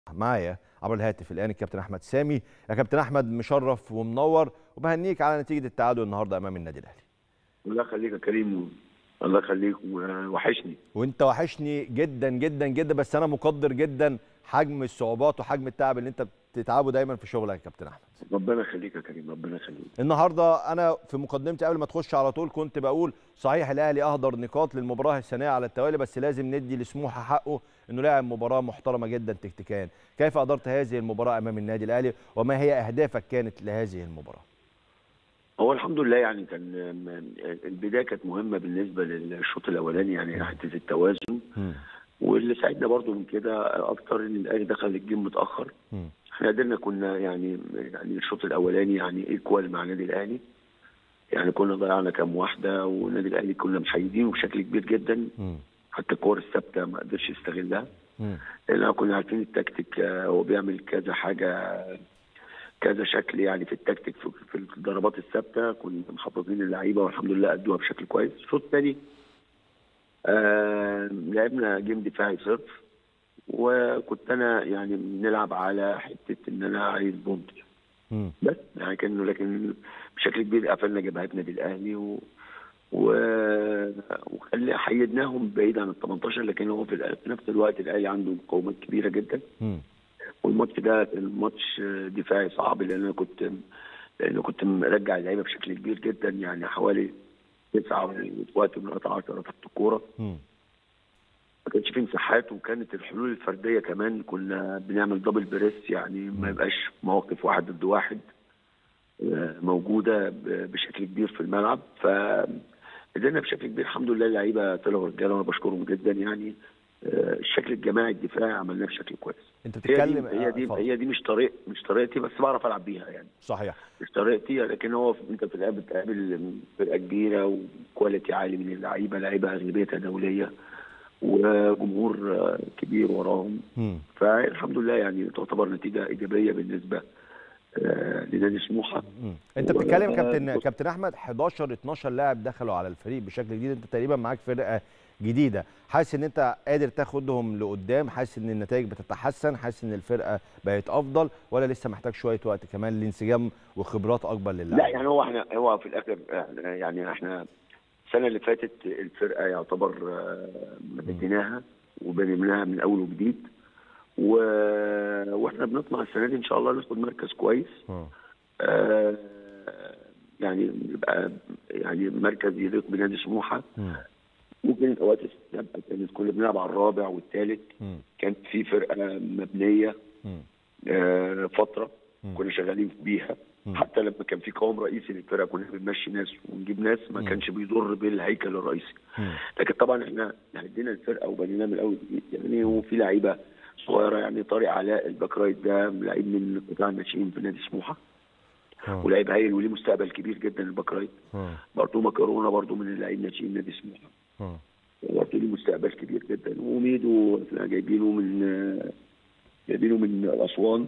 معايا عبر الهاتف الان الكابتن احمد سامي يا كابتن احمد مشرف ومنور وبهنيك على نتيجه التعادل النهارده امام النادي الاهلي الله يخليك يا كريم الله يخليك وحشني وانت وحشني جدا جدا جدا بس انا مقدر جدا حجم الصعوبات وحجم التعب اللي انت بتتعبه دايما في شغلك يا كابتن احمد ربنا يخليك يا كريم ربنا يخليك النهارده انا في مقدمتي قبل ما تخش على طول كنت بقول صحيح الاهلي اهدر نقاط للمباراه الثانيه على التوالي بس لازم ندي لسموحه حقه انه لاعب مباراه محترمه جدا تكتيكيا كيف ادرت هذه المباراه امام النادي الاهلي وما هي اهدافك كانت لهذه المباراه هو الحمد لله يعني كان البدايه كانت مهمه بالنسبه للشوط الاولاني يعني حته التوازن م. واللي ساعدنا برضو من كده اكتر ان الاهلي دخل الجيم متاخر م. احنا قدرنا كنا يعني يعني الشوط الاولاني يعني ايكوال مع النادي الاهلي يعني كنا ضيعنا كام واحده والنادي الاهلي كنا محيدينه بشكل كبير جدا م. حتى الكور الثابته ما قدرش يستغلها م. لان كنا عارفين التكتيك هو بيعمل كذا حاجه كذا شكل يعني في التكتيك في, في الضربات الثابته كنا محافظين اللعيبه والحمد لله ادوها بشكل كويس الشوط الثاني آه لعبنا جيم دفاعي صرف وكنت انا يعني بنلعب على حته ان انا عايز بونت م. بس يعني كانه لكن بشكل كبير قفلنا جبهتنا بالاهلي و و وخلي حيدناهم بعيد عن ال 18 لكن هو في, في نفس الوقت الاهلي عنده مقاومات كبيره جدا م. والماتش ده كان ماتش دفاعي صعب لان انا كنت لان كنت مرجع اللعيبه بشكل كبير جدا يعني حوالي تسعه وفي وقت من الوقت 10 تحت الكوره م. ما كانش في مساحات وكانت الحلول الفرديه كمان كنا بنعمل دبل بريس يعني ما يبقاش مواقف واحد ضد واحد موجوده بشكل كبير في الملعب ف قدرنا بشكل كبير الحمد لله اللعيبه طلعوا رجاله وانا بشكرهم جدا يعني الشكل الجماعي الدفاعي عملناه بشكل كويس انت بتتكلم هي دي هي دي, آه، هي دي مش طريق مش طريقتي بس بعرف العب بيها يعني صحيح مش طريقتي لكن هو انت في الآخر بتقابل فرقه كبيره وكواليتي عالي من اللعيبه لعيبه اغلبيتها دوليه وجمهور كبير وراهم م. فالحمد لله يعني تعتبر نتيجه ايجابيه بالنسبه آه، لنادي سموحه م. انت و- بتتكلم كابتن بص- كابتن احمد 11 12 لاعب دخلوا على الفريق بشكل جديد انت تقريبا معاك فرقه جديده حاسس ان انت قادر تاخدهم لقدام حاسس ان النتائج بتتحسن حاسس ان الفرقه بقت افضل ولا لسه محتاج شويه وقت كمان لانسجام وخبرات اكبر لا للاعب يعني هو احنا هو في الاخر آه، يعني احنا السنه اللي فاتت الفرقه يعتبر آه، بديناها وبنيناها من اول وجديد و... واحنا بنطمع السنه دي ان شاء الله ناخد مركز كويس م. آه، يعني يبقى يعني مركز يليق بنادي سموحه م. ممكن اوقات السابقه كانت كنا بنلعب على الرابع والثالث م. كانت في فرقه مبنيه م. آه، فتره مم. كنا شغالين بيها مم. حتى لما كان في قوام رئيسي للفرقه كنا بنمشي ناس ونجيب ناس ما مم. كانش بيضر بالهيكل الرئيسي م. لكن طبعا احنا هدينا الفرقه وبنيناها من الاول جديد يعني وفي لعيبه صغيره يعني طارق علاء الباك رايت ده لعيب من قطاع الناشئين في نادي سموحه م. ولعيب هايل وليه مستقبل كبير جدا الباك رايت م. برضه مكرونه برضه من اللعيب ناشئين نادي سموحه م. برضه ليه مستقبل كبير جدا وميدو احنا جايبينه من جايبينه من اسوان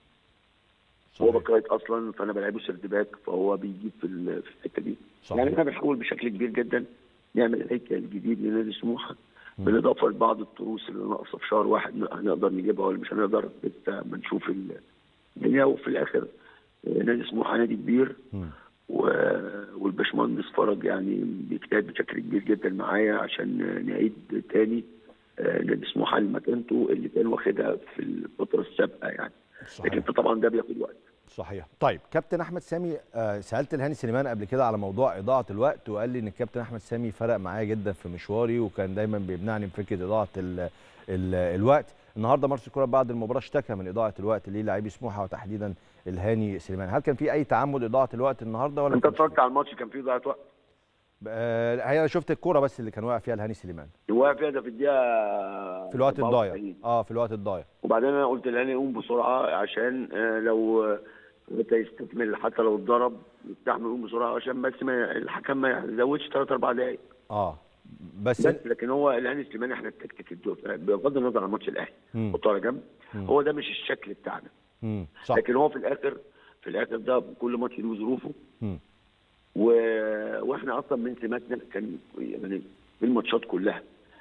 هو صحيح. باك رايت اصلا فانا بلعبه سيرد باك فهو بيجيب في ال- في الحته دي صحيح. يعني احنا بنحاول بشكل كبير جدا نعمل هيكل جديد لنادي سموحه مم. بالاضافه لبعض التروس اللي ناقصه في شهر واحد هنقدر نجيبها ولا مش هنقدر لسه بنشوف ال- الدنيا وفي الاخر آه، نادي سموحه نادي كبير م. و- والباشمهندس فرج يعني بيجتهد بشكل كبير جدا معايا عشان نعيد تاني آه، نادي سموحه لمكانته اللي كان واخدها في الفتره السابقه يعني صحيح. لكن طبعا ده بياخد وقت صحيح طيب كابتن احمد سامي آه، سالت الهاني سليمان قبل كده على موضوع اضاعه الوقت وقال لي ان الكابتن احمد سامي فرق معايا جدا في مشواري وكان دايما بيمنعني من فكره اضاعه ال ال الوقت النهارده مارس الكره بعد المباراه اشتكى من اضاعه الوقت ليه لاعبي سموحه وتحديدا الهاني سليمان هل كان في اي تعمد اضاعه الوقت النهارده ولا انت ما كانش اتفرجت على الماتش كان فيه ضيعه وقت فيه؟ آه، هي انا شفت الكوره بس اللي كان واقع فيها الهاني سليمان واقف فيها ده في الدقيقه في الوقت الضايع 94. اه في الوقت الضايع وبعدين انا قلت لهاني قوم بسرعه عشان آه، لو آه، انت يستكمل حتى لو اتضرب يستحمل يقوم بسرعه عشان بس ما الحكم ما يزودش ثلاث اربع دقائق اه بس بس لكن هو الهاني سليمان احنا التكتيك الدو- بغض النظر عن ماتش الاهلي مم. حطه على جنب مم. هو ده مش الشكل بتاعنا مم، صح لكن هو في الاخر في الاخر ده كل ماتش له ظروفه مم. و... واحنا اصلا من سماتنا كان يعني في الماتشات كلها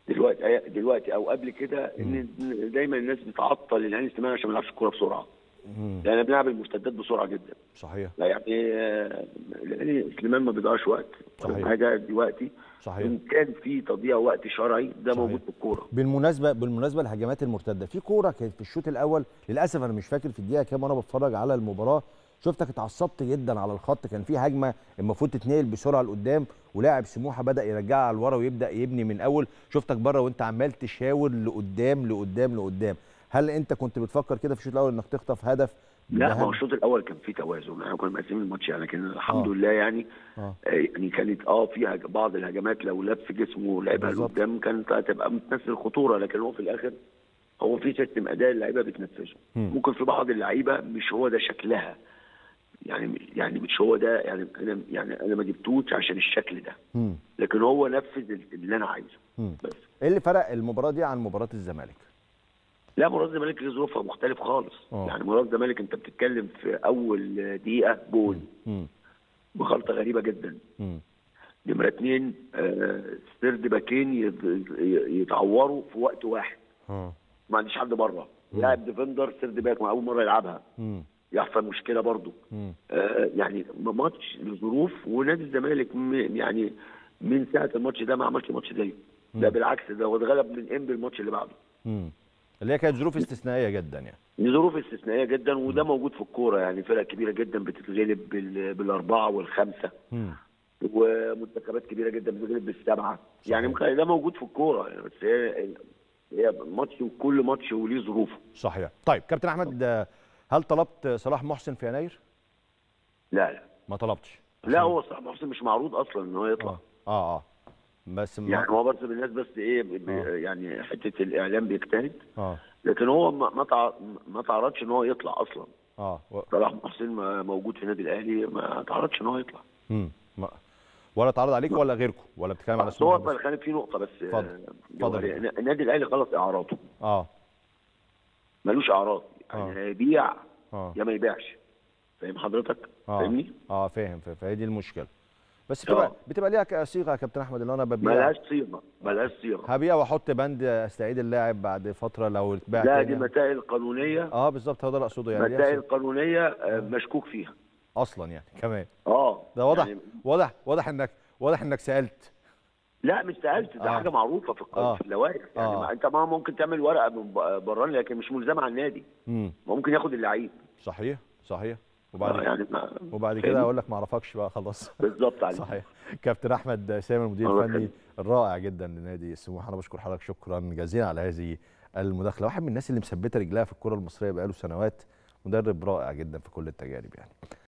دلوقتي دلوقتي او قبل كده ان دايما الناس بتعطل الهاني سليمان عشان ما يلعبش الكوره بسرعه مم. لان بنلعب المرتدات بسرعه جدا صحيح لا يعني آه، الهاني سليمان ما بيضيعش وقت صحيح. حاجه دلوقتي صحيح ان كان في تضييع وقت شرعي ده صحيح. موجود في الكوره بالمناسبه بالمناسبه الهجمات المرتده في كوره كانت في الشوط الاول للاسف انا مش فاكر في الدقيقه كام وانا بتفرج على المباراه شفتك اتعصبت جدا على الخط كان في هجمه المفروض تتنقل بسرعه لقدام ولاعب سموحه بدا يرجعها لورا ويبدا يبني من اول شفتك بره وانت عمال تشاور لقدام لقدام لقدام هل انت كنت بتفكر كده في الشوط الاول انك تخطف هدف لا ما هو بهدف؟ الشوط الاول كان فيه توازن احنا كنا مقسمين الماتش يعني لكن الحمد آه. لله يعني اه آه، يعني كانت اه في هج- بعض الهجمات لو لف جسمه ولعبها بالظبط. لقدام كانت هتبقى بتمثل خطوره لكن هو في الاخر هو في سيستم اداء اللعيبه بتنفذه مم. ممكن في بعض اللعيبه مش هو ده شكلها يعني يعني مش هو ده يعني انا يعني انا ما جبتوش عشان الشكل ده مم. لكن هو نفذ اللي انا عايزه مم. بس ايه اللي فرق المباراه دي عن مباراه الزمالك لا مباراه الزمالك ليه ظروفها مختلف خالص آه. يعني مباراه الزمالك انت بتتكلم في اول دقيقه جول مم. بخلطه غريبه جدا مم. نمرة اتنين آه، سرد باكين يت- يتعوروا في وقت واحد اه ما عنديش حد بره لاعب ديفندر سرد باك اول مره يلعبها مم. يحصل مشكله برضو مم. آه، يعني ماتش لظروف ونادي الزمالك م- يعني من ساعه الماتش ده ما عملش ماتش زيه لا بالعكس ده هو اتغلب من انبي الماتش اللي بعده مم. اللي هي كانت ظروف استثنائيه جدا يعني دي ظروف استثنائيه جدا وده موجود في الكوره يعني فرق كبيره جدا بتتغلب بال- بالاربعه والخمسه مم. ومنتخبات كبيره جدا بتغلب بالسبعه يعني ممكن ده موجود في الكوره يعني بس هي هي ماتش وكل ماتش وليه ظروفه صحيح طيب كابتن احمد آه، هل طلبت صلاح محسن في يناير لا لا ما طلبتش لا هو صلاح محسن مش معروض اصلا ان هو يطلع اه اه اه بس ما يعني هو برضه الناس بس ايه ب- ب- آه. يعني حته الاعلام بيجتهد اه لكن هو ما ما تع- ما تعرضش ان هو يطلع اصلا اه و... صلاح محسن ما- موجود في النادي الاهلي ما تعرضش ان هو يطلع مم. ما... ولا اتعرض عليك ولا غيركم ولا بتتكلم على بس هو سموحه بس؟ كانت في نقطه بس اتفضل. آه، اتفضل. جوهرية. النادي الاهلي خلص اعراضه اه ملوش اعراض يعني آه. يا يبيع اه يا ما يبيعش فاهم حضرتك؟ اه فاهمني؟ اه فاهم فاهم فهي دي المشكله بس بتبقى آه. بتبقى ليها ك- صيغه يا كابتن احمد اللي انا ببيع ملهاش صيغه ملهاش صيغه هبيع واحط بند استعيد اللاعب بعد فتره لو اتباع لا تاني دي مسائل قانونيه اه بالظبط هو ده اللي اقصده يعني ليها مسائل صيغة. قانونيه آه، مشكوك فيها اصلا يعني كمان اه ده واضح يعني واضح واضح انك واضح انك سالت لا مش سالت ده آه. حاجه معروفه في القانون آه. في اللوائح يعني آه. ما انت ما ممكن تعمل ورقه من ب- براني لكن مش ملزمه على النادي امم ما ممكن ياخد اللعيب صحيح صحيح آه، وبعد يعني ما وبعد فاهمني؟ كده اقول لك ما اعرفكش بقى خلاص بالظبط عليك صحيح كابتن احمد سامي المدير الله الفني يخليك. الرائع جدا لنادي السموحه انا بشكر حضرتك شكرا جزيلا على هذه المداخله واحد من الناس اللي مثبته رجلها في الكره المصريه بقاله سنوات مدرب رائع جدا في كل التجارب يعني